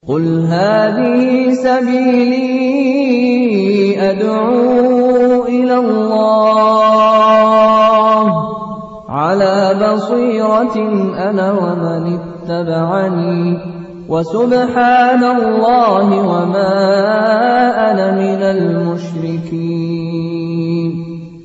قُلْ هَٰذِهِ سَبِيلِي أَدْعُو إِلَى اللَّهِ ۚ عَلَىٰ بَصِيرَةٍ أَنَا وَمَنِ اتَّبَعَنِي ۖ وَسُبْحَانَ اللَّهِ وَمَا أَنَا مِنَ الْمُشْرِكِينَ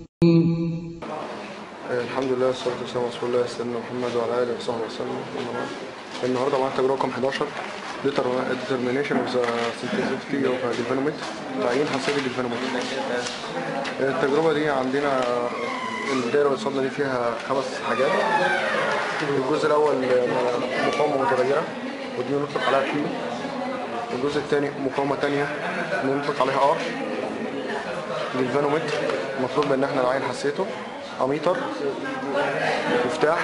الحمد لله والصلاة والسلام على رسول الله سيدنا محمد وعلى آله وصحبه وسلم أما بعد النهارده معانا تجربة رقم 11 determination of the sensitivity of galvanometer تعيين حساسية الجلفانومتر التجربة دي عندنا الدايرة اللي قصادنا دي فيها خمس حاجات الجزء الأول مقاومة متغيرة ودي نطلق عليها كيو الجزء الثاني مقاومة تانية نطلق عليها ار جلفانومتر المفروض ان احنا نعين حساسيته اميتر مفتاح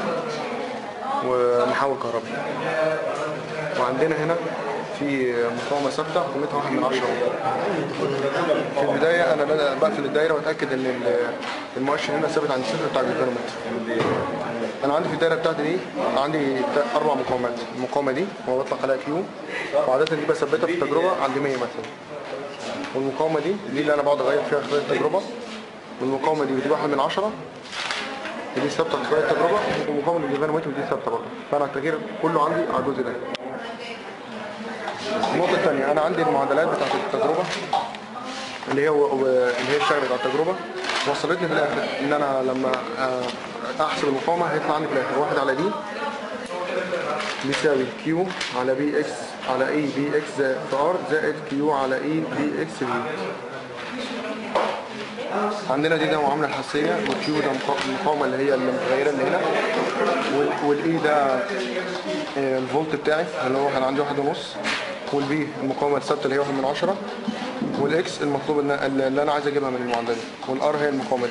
ومحول كهربي وعندنا هنا في مقاومه ثابته قيمتها 1 من 10 في البدايه انا بقفل الدايره واتاكد ان المؤشر هنا ثابت عند الصفر بتاع الجلفانومتر انا عندي في الدايره بتاعتي دي عندي اربع مقاومات المقاومه دي هو بطلق عليها كيو وعاده دي بثبتها في التجربه عند 100 مثلا والمقاومه دي دي اللي انا بقعد اغير فيها خلال التجربه والمقاومه دي ودي 1 من 10 ودي ثابته خلال التجربه ومقاومه الجلفانومتر ودي ثابته برضه فانا التغيير كله عندي على الجزء ده النقطة الثانية أنا عندي المعادلات بتاعت التجربة اللي هي اللي هي اشتغلت على التجربة وصلتني في الآخر إن أنا لما أحسب المقاومة هيطلع عندي في الآخر واحد على دي بيساوي كيو على بي اكس على اي بي اكس في ار زائد كيو على اي بي اكس في عندنا دي ده معامله الحساسيه والكيو ده المقاومه اللي هي المتغيره اللي هنا والاي ده الفولت بتاعي اللي هو كان عندي واحد ونص والبي المقاومه الثابته اللي هي واحد من عشرة والاكس المطلوب اللي انا عايز اجيبها من المعادله والار هي المقاومه دي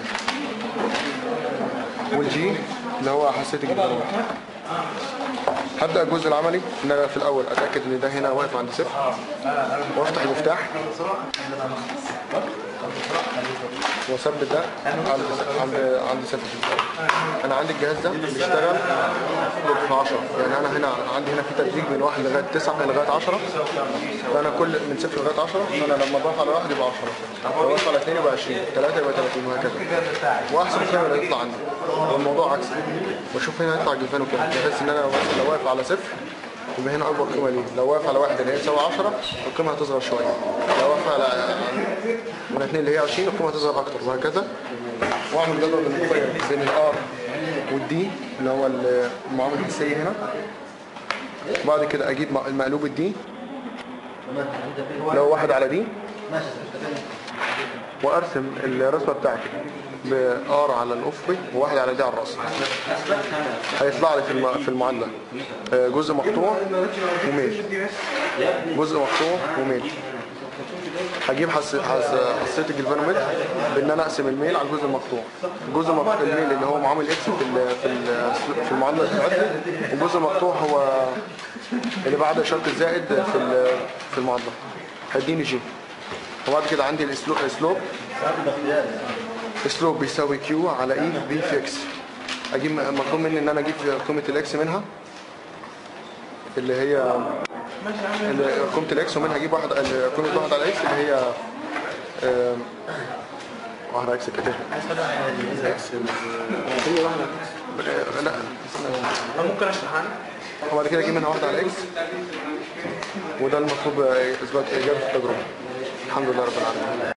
والجي اللي هو حساسيه الجلفانومتر هبدا الجزء العملي ان انا في الاول اتاكد ان ده هنا واقف عند صفر وافتح المفتاح واثبت ده عند عند عند صفر انا عندي الجهاز ده بيشتغل في 10 يعني انا هنا عندي هنا في تدريج من 1 لغايه 9 لغايه 10 فانا كل من صفر لغايه 10 فانا لما بروح على 1 يبقى 10 لو بروح على 2 يبقى 20 3 يبقى 30 وهكذا واحسب القيمه اللي هيطلع عندي والموضوع عكسي بشوف هنا هيطلع جلفانو كام بحيث ان انا لو واقف على صفر يبقى هنا اكبر قيمه ليه لو واقف على واحد اللي هي تساوي 10 القيمه هتصغر شويه لو واقف على من اثنين اللي هي 20 القيمه هتصغر اكتر وهكذا واعمل جدول بالمقيم بين الار والدي اللي هو المعامل الحسيه هنا بعد كده اجيب المقلوب الدي لو واحد على دي وارسم الرسمه بتاعتي بار على الافقي وواحد على دي على الراس هيطلع لي في في المعادله جزء مقطوع وميل جزء مقطوع وميل هجيب حس... حس... حساسيه الجلفانومتر بان انا اقسم الميل على الجزء المقطوع الجزء المقطوع الميل اللي هو معامل اكس في ال... في ال... في المعادله بتاعتي والجزء المقطوع هو اللي بعد اشاره الزائد في ال... في المعادله هيديني جي وبعد كده عندي الاسلوب اسلوب اسلوب بيساوي كيو على اي بي في اكس اجيب مطلوب مني ان انا اجيب قيمه الاكس منها اللي هي قيمه الاكس ومنها اجيب واحد قيمه واحد على اكس اللي هي واحد على اكس كده اكس هي واحده لا ممكن اشرح انا وبعد كده اجيب منها واحده على اكس وده المطلوب اثبات اجابه التجربه الحمد لله رب العالمين